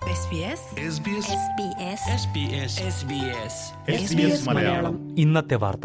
SBS SBS Malayalam ഇന്നത്തെ വാർത്ത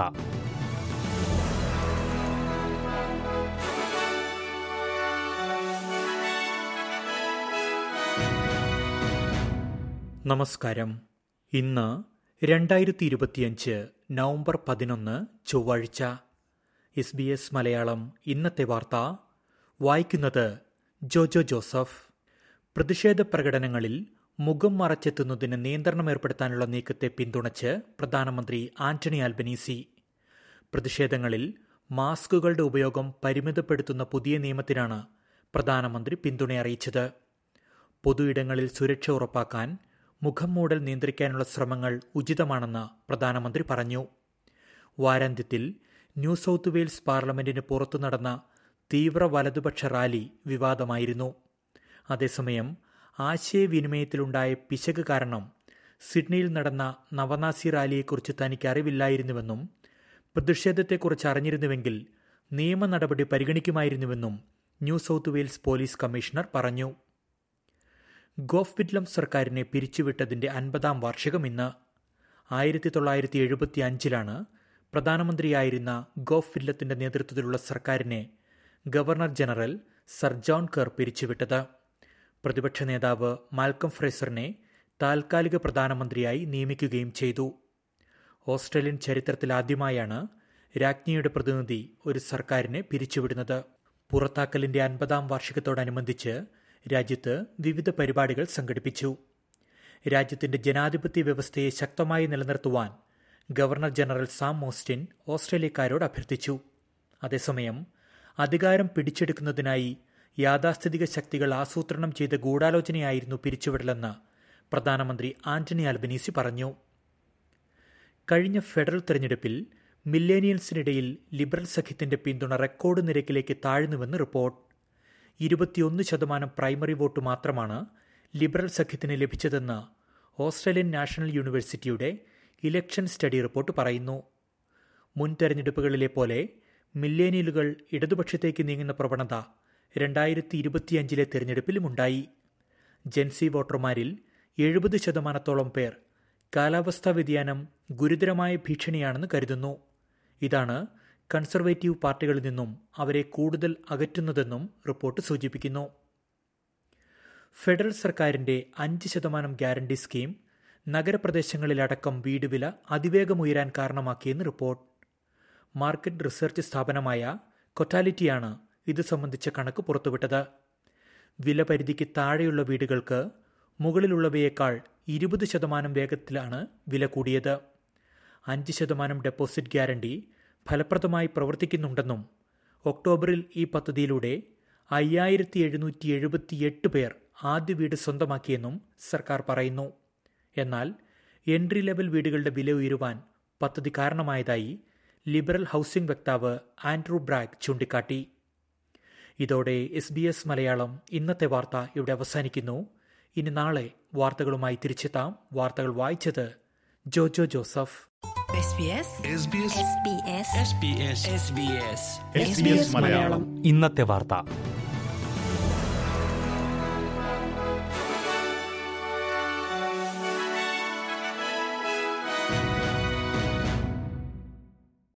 നമസ്കാരം ഇന്ന് രണ്ടായിരത്തി ഇരുപത്തിയഞ്ച് നവംബർ പതിനൊന്ന് ചൊവ്വാഴ്ച എസ് ബി എസ് മലയാളം ഇന്നത്തെ വാർത്ത വായിക്കുന്നത് ജോജോ ജോസഫ് പ്രതിഷേധ പ്രകടനങ്ങളിൽ മുഖം മറച്ചെത്തുന്നതിന് നിയന്ത്രണം ഏർപ്പെടുത്താനുള്ള നീക്കത്തെ പിന്തുണച്ച് പ്രധാനമന്ത്രി ആന്റണി ആൽബനീസി പ്രതിഷേധങ്ങളിൽ മാസ്കുകളുടെ ഉപയോഗം പരിമിതപ്പെടുത്തുന്ന പുതിയ നിയമത്തിനാണ് പ്രധാനമന്ത്രി പിന്തുണ അറിയിച്ചത് പൊതുയിടങ്ങളിൽ സുരക്ഷ ഉറപ്പാക്കാൻ മുഖം മൂടൽ നിയന്ത്രിക്കാനുള്ള ശ്രമങ്ങൾ ഉചിതമാണെന്ന് പ്രധാനമന്ത്രി പറഞ്ഞു വാരാന്ത്യത്തിൽ ന്യൂ സൌത്ത് വെയിൽസ് പാർലമെന്റിന് പുറത്തു നടന്ന തീവ്ര വലതുപക്ഷ റാലി വിവാദമായിരുന്നു അതേസമയം ആശയവിനിമയത്തിലുണ്ടായ പിശക് കാരണം സിഡ്നിയിൽ നടന്ന നവനാസി റാലിയെക്കുറിച്ച് തനിക്ക് അറിവില്ലായിരുന്നുവെന്നും പ്രതിഷേധത്തെക്കുറിച്ച് അറിഞ്ഞിരുന്നുവെങ്കിൽ നിയമ നടപടി പരിഗണിക്കുമായിരുന്നുവെന്നും New South Wales police commissioner പറഞ്ഞു ഗോഫ് വിറ്റ്ലം സർക്കാരിനെ പിരിച്ചുവിട്ടതിന്റെ അൻപതാം വാർഷികം ഇന്ന് ആയിരത്തി തൊള്ളായിരത്തി എഴുപത്തി അഞ്ചിലാണ് പ്രധാനമന്ത്രിയായിരുന്ന ഗോഫ് വില്ലത്തിന്റെ നേതൃത്വത്തിലുള്ള സർക്കാരിനെ ഗവർണർ ജനറൽ സർ ജോൺ കർ പിരിച്ചുവിട്ടത് പ്രതിപക്ഷ നേതാവ് മാൽക്കം ഫ്രേസറിനെ താൽക്കാലിക പ്രധാനമന്ത്രിയായി നിയമിക്കുകയും ചെയ്തു ഓസ്ട്രേലിയൻ ചരിത്രത്തിൽ ആദ്യമായാണ് രാജ്ഞിയുടെ പ്രതിനിധി ഒരു സർക്കാരിനെ പിരിച്ചുവിടുന്നത് പുറത്താക്കലിന്റെ അൻപതാം വാർഷികത്തോടനുബന്ധിച്ച് രാജ്യത്ത് വിവിധ പരിപാടികൾ സംഘടിപ്പിച്ചു രാജ്യത്തിന്റെ ജനാധിപത്യ വ്യവസ്ഥയെ ശക്തമായി നിലനിർത്തുവാൻ ഗവർണർ ജനറൽ സാം മോസ്റ്റിൻ ഓസ്ട്രേലിയക്കാരോട് അഭ്യർത്ഥിച്ചു അതേസമയം അധികാരം പിടിച്ചെടുക്കുന്നതിനായി യാഥാസ്ഥിതിക ശക്തികൾ ആസൂത്രണം ചെയ്ത ഗൂഢാലോചനയായിരുന്നു പിരിച്ചുവിടലെന്ന് പ്രധാനമന്ത്രി ആന്റണി അൽബനീസി പറഞ്ഞു കഴിഞ്ഞ ഫെഡറൽ തെരഞ്ഞെടുപ്പിൽ മില്ലേനിയൽസിനിടയിൽ ലിബറൽ സഖ്യത്തിന്റെ പിന്തുണ റെക്കോർഡ് നിരക്കിലേക്ക് താഴ്ന്നുവെന്ന് റിപ്പോർട്ട് ഇരുപത്തിയൊന്ന് ശതമാനം പ്രൈമറി വോട്ട് മാത്രമാണ് ലിബറൽ സഖ്യത്തിന് ലഭിച്ചതെന്ന് ഓസ്ട്രേലിയൻ നാഷണൽ യൂണിവേഴ്സിറ്റിയുടെ ഇലക്ഷൻ സ്റ്റഡി റിപ്പോർട്ട് പറയുന്നു മുൻ തെരഞ്ഞെടുപ്പുകളിലെ പോലെ മില്ലേനിയലുകൾ ഇടതുപക്ഷത്തേക്ക് നീങ്ങുന്ന പ്രവണത രണ്ടായിരത്തി ഇരുപത്തിയഞ്ചിലെ തെരഞ്ഞെടുപ്പിലുമുണ്ടായി ജെൻസി വോട്ടർമാരിൽ എഴുപത് ശതമാനത്തോളം പേർ കാലാവസ്ഥാ വ്യതിയാനം ഗുരുതരമായ ഭീഷണിയാണെന്ന് കരുതുന്നു ഇതാണ് കൺസർവേറ്റീവ് പാർട്ടികളിൽ നിന്നും അവരെ കൂടുതൽ അകറ്റുന്നതെന്നും റിപ്പോർട്ട് സൂചിപ്പിക്കുന്നു ഫെഡറൽ സർക്കാരിന്റെ അഞ്ച് ശതമാനം ഗ്യാരണ്ടി സ്കീം നഗരപ്രദേശങ്ങളിലടക്കം വീട് വില അതിവേഗം ഉയരാൻ കാരണമാക്കിയെന്ന് റിപ്പോർട്ട് മാർക്കറ്റ് റിസർച്ച് സ്ഥാപനമായ കൊറ്റാലിറ്റിയാണ് ഇത് സംബന്ധിച്ച കണക്ക് പുറത്തുവിട്ടത് വില പരിധിക്ക് താഴെയുള്ള വീടുകൾക്ക് മുകളിലുള്ളവയേക്കാൾ ഇരുപത് ശതമാനം വേഗത്തിലാണ് വില കൂടിയത് അഞ്ച് ശതമാനം ഡെപ്പോസിറ്റ് ഗ്യാരണ്ടി ഫലപ്രദമായി പ്രവർത്തിക്കുന്നുണ്ടെന്നും ഒക്ടോബറിൽ ഈ പദ്ധതിയിലൂടെ അയ്യായിരത്തി എഴുന്നൂറ്റി എഴുപത്തിയെട്ട് പേർ ആദ്യ വീട് സ്വന്തമാക്കിയെന്നും സർക്കാർ പറയുന്നു എന്നാൽ എൻട്രി ലെവൽ വീടുകളുടെ വില ഉയരുവാൻ പദ്ധതി കാരണമായതായി ലിബറൽ ഹൌസിംഗ് വക്താവ് ആൻഡ്രൂ ബ്രാഗ് ചൂണ്ടിക്കാട്ടി ഇതോടെ എസ് ബി എസ് മലയാളം ഇന്നത്തെ വാർത്ത ഇവിടെ അവസാനിക്കുന്നു ഇനി നാളെ വാർത്തകളുമായി തിരിച്ചെത്താം വാർത്തകൾ വായിച്ചത് ജോജോ ജോസഫ് SBS മലയാളം ഇന്നത്തെ വാർത്ത